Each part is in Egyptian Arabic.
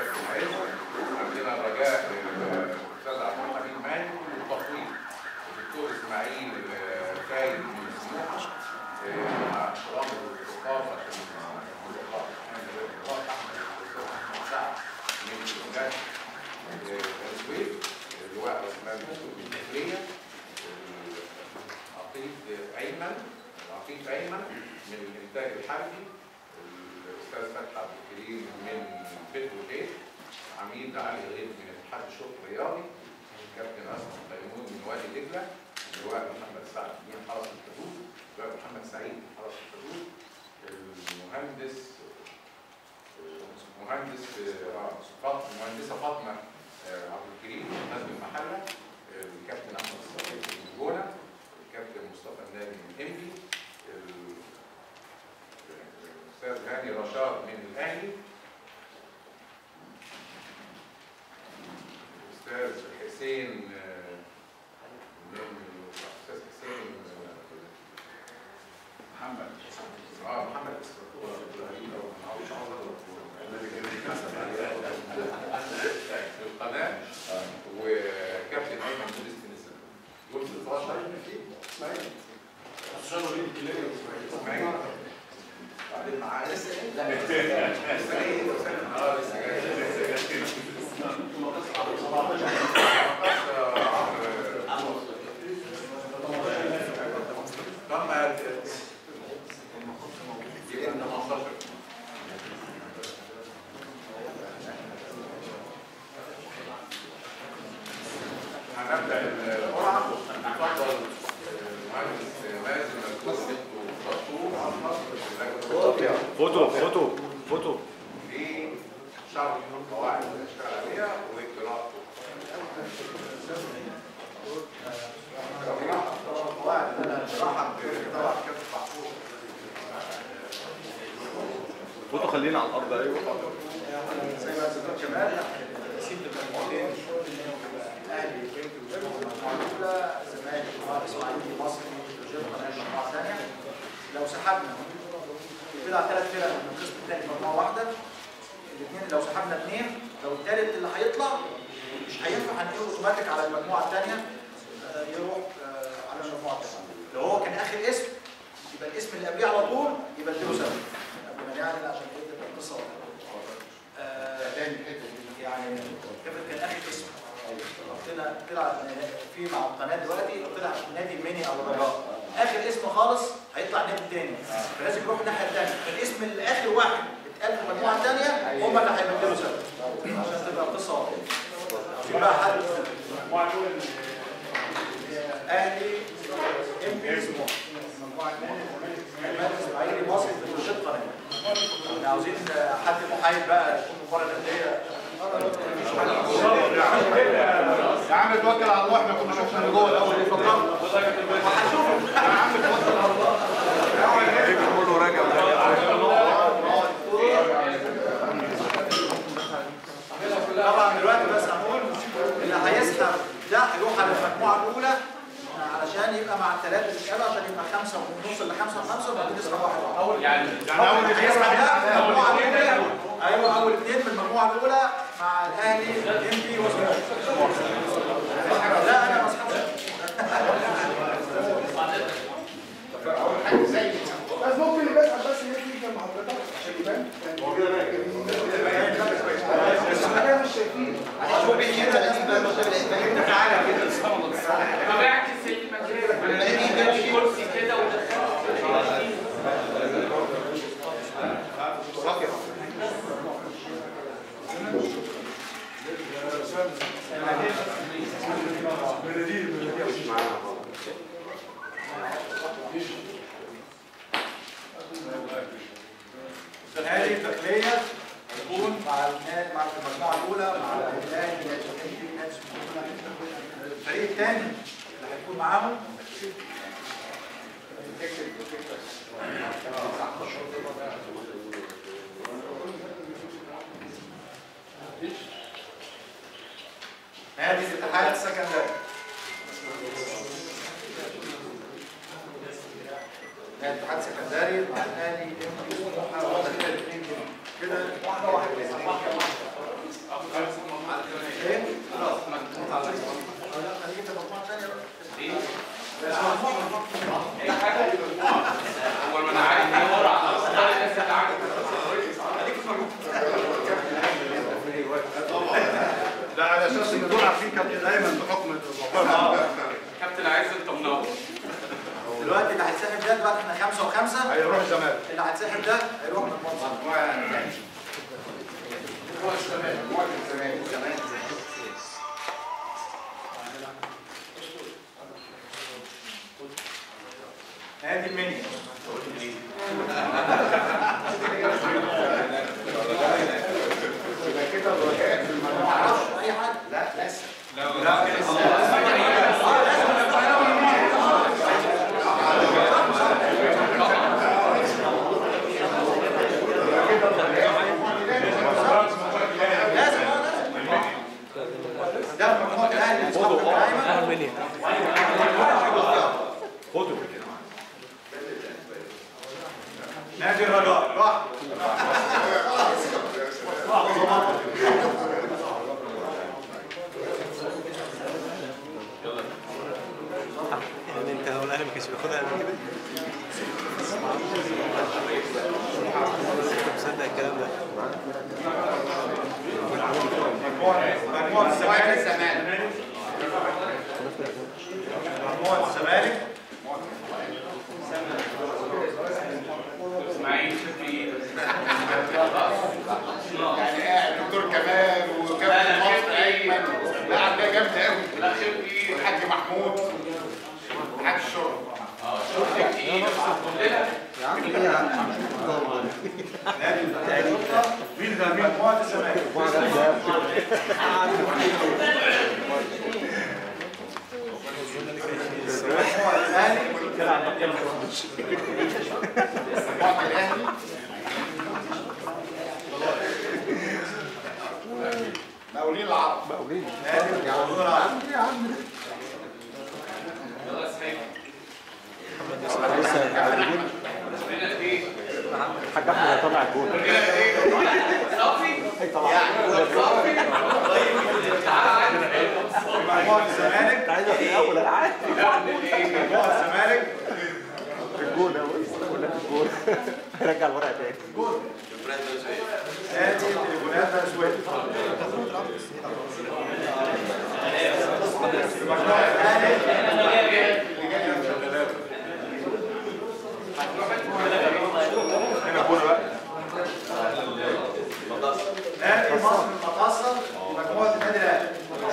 كابتن عز عندنا الرجاء الاستاذ عبد الحميد مالك والتفويض الدكتور اسماعيل آه، فايد من سموحه آه، مع احترام الاوقاف عشان الاوقاف الاوقاف احمد الاستاذ احمد سعد من الولايات السويد اللواء عثمان مسعود من الداخليه عقيد ايمن عقيد ايمن من الانتاج الحربي الاستاذ فتحي عبد الكريم من بتروجيت عميد علي غريب من اتحاد الشرطه الرياضي كابتن اسماء تيمون من وادي دجله اللواء محمد سعد من حرس الحدود اللواء محمد سعيد من حرس الحدود المهندس مهندس آه، فاطمه المهندسه فاطمه آه، عبد الكريم من نجم المحله آه، الكابتن احمد الصديق من الجونه الكابتن مصطفى النادي من انبي ال- الاستاذ هاني رشاد من الاهلي الاستاذ حسين آه، من الاستاذ حسين آه، محمد اه محمد في القناه وكابتن ايمن مدرس تنس دول 16 اسماعيل بعدين معاه لسه لسه جاي اه لسه جاي لسه جاي طب يبقى 15 هنبدا القرعه اتفضل المهندس مازن القصه وشطور فوتو فوتو فوتو لشرح القواعد اللي هنشتغل عليها وقراءته القواعد اللي انا هشرحها طبعا كابتن محفوظ فوتو خلينا على الارض ايوه زي ما ذكرت كمال تقسيم المجموعتين الاهلي وبنك المجموعه الاولى زمالك وفار اسماعيلي مصري وجيب قناه المجموعه الثانيه لو سحبنا طلع ثلاث فرق من القسم الثاني مجموعه واحده الاثنين لو سحبنا اثنين لو الثالث اللي هيطلع مش هينفع هنقول اوتوماتيك على المجموعه الثانيه يروح آه، على المجموعه الثانيه لو هو كان اخر اسم يبقى الاسم اللي قبليه على طول يبقى اديله سنه قبل ما نعلن عشان كده تبقى القصه واضحه آه، يعني افرض كان اخر اسم طلع طلع في مع القناه دلوقتي طلع نادي المني او الرجاء اخر اسم خالص هيطلع نادي تاني فلازم يروح الناحيه الثانيه فالاسم اللي اخر واحد اتقال في المجموعه الثانيه هم اللي هيبدلوا سنه عشان تبقى القصه واضحه في بقى حد اهلي ام بي اسمه مجموعه زمالك اسماعيلي مصري في الشق قناه احنا عاوزين حد محايد بقى يكون مباراه الانديه يا عم توكل على الله احنا كنا شفنا اللي جوه الاول ايه فكرنا وهنشوف يا عم توكل على الله كله راجع طبعا دلوقتي بس هنقول اللي هيسحب ده هيروح على المجموعه الاولى علشان يبقى مع الثلاثه اللي اتقالوا عشان يبقى خمسه ونوصل لخمسه وخمسه وبعدين يسحب واحد واحد. يعني يعني اول اللي يسحب ده المجموعه الاولى ايوه اول اثنين من المجموعه الاولى مع الاهلي ام بي لا انا ما اسحبش بس ممكن يبقى بس يجي جنب حضرتك عشان يبان بس احنا مش شايفين شوف كده انت تعالى كده طبيعة السلم كده كرسي كده ودخلت هذه التقلية تكون مع النادي مع المجموعة الأولى مع الأهلي نادي الأهلي نادي سموحة. الفريق الثاني اللي هيكون معاهم نادي الاتحاد السكندري نادي الاتحاد السكندري مع الاهلي سموحة واحدة كده الاثنين كده كده واحدة واحدة واحدة واحدة اللي هيتسحب ده هيروح من المنصب هادي المنيا ما اعرفش اي حد لا لسه لا كده خلاص لازم هو لازم ده مجموعه الاهلي اصحاب الدعايمه خدوا نادي الرجاء راح يعني انت لو الاهلي ما كانش بياخدها قبل كده انت مصدق الكلام ده مجموعة الزمالك مجموعة الزمالك اسماعيل شفيق يعني قاعد دكتور كمال وكابتن مصر ايمن لا عندها جامد قوي لا شفيق الحاج محمود حاج الشرطه اه شفيق تقيل كلنا مين ده مين مجموعة الزمالك مجموعه الاهلي مجموعة الاهلي مقاولين العرب نادي المقاولون العرب يلا اسحاق لسه هنا ايه الحاج احمد هيطلع الجول هنا ايه صافي صافي مجموعة الزمالك عايز في الاول العاب مجموعة الزمالك الجول اهو بقول لك الجول رجع الورقه تاني نادي تليفونات بني سويف مجموعة الاهلي هنا كوره بقى نادي مصر المقاصه مجموعه النادي الاهلي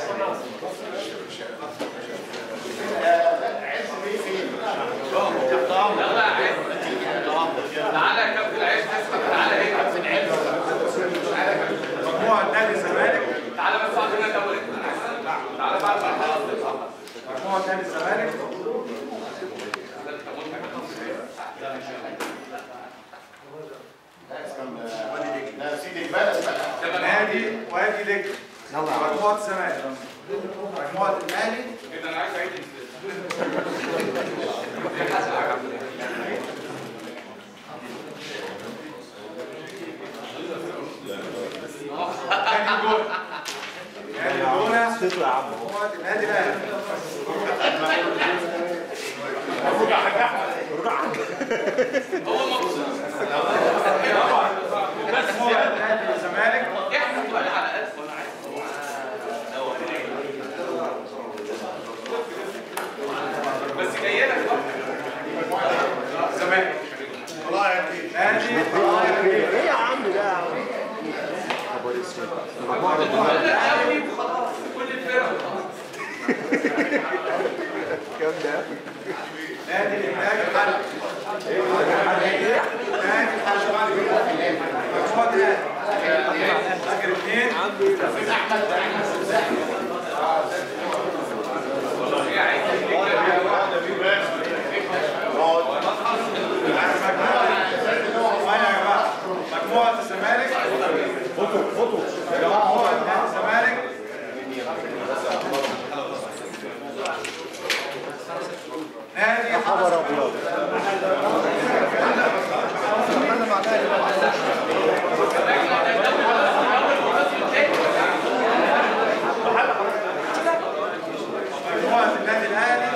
يلا يا عز تعالى يا كابتن عز تسمع تعالى ايه كابتن عز مجموعة نادي الزمالك تعالى بس اقعد هنا الاول تعالى بعد ما خلاص مجموعة نادي الزمالك ده سيدي البلد بقى نادي وادي دجله مجموعة الزمالك مجموعه الاهلي كده انا عايز اعيد نادي الجونة نادي الجونة تطلع يا عم مجموعه النادي الاهلي هو مبسوط مجموعة نادي الزمالك احنا بقى على قد بس جاي لك بقى الزمالك نادي ايه يا عم ده يا عم ولا قوي وخلاص كل الفرق كام ده نادي الإنتاج الحلبي نادي الحلبي مجموعة الأهلي آخر اثنين يا عيني ليك يا ثواني يا جماعة مجموعة الزمالك فوتو فوتو مجموعة نادي الزمالك نادي خبر ابيض مجموعة النادي الأهلي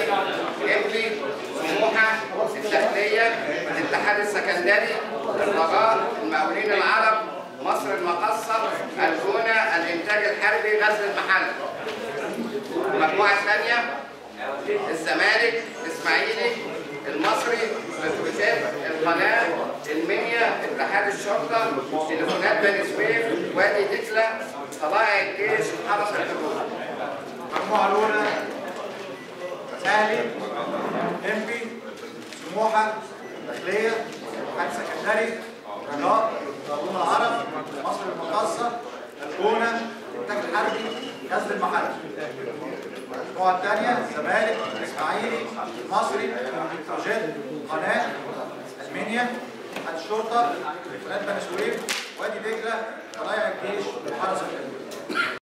إبلي سموحة الداخلية الاتحاد السكندري الرجاء المقاولين العرب مصر المقصة الجونة الإنتاج الحربي غزل المحل المجموعة الثانية الزمالك الإسماعيلي المصري بتروجيت القناة المنيا اتحاد الشرطة تليفونات بني سويف وادي دجلة طلائع الجيش حرس الحدود المجموعة الأولى سهلي إنبي سموحة داخلية اتحاد سكندري رجاء طابون العرب مصر المقاصة الجونة الإنتاج الحربي غزل المحل المجموعة الثانية الزمالك الإسماعيلي المصري بروجيت قناة المنيا اتحاد الشرطة تليفونات بني سويف وادي دجلة طلائع الجيش حرس الحدود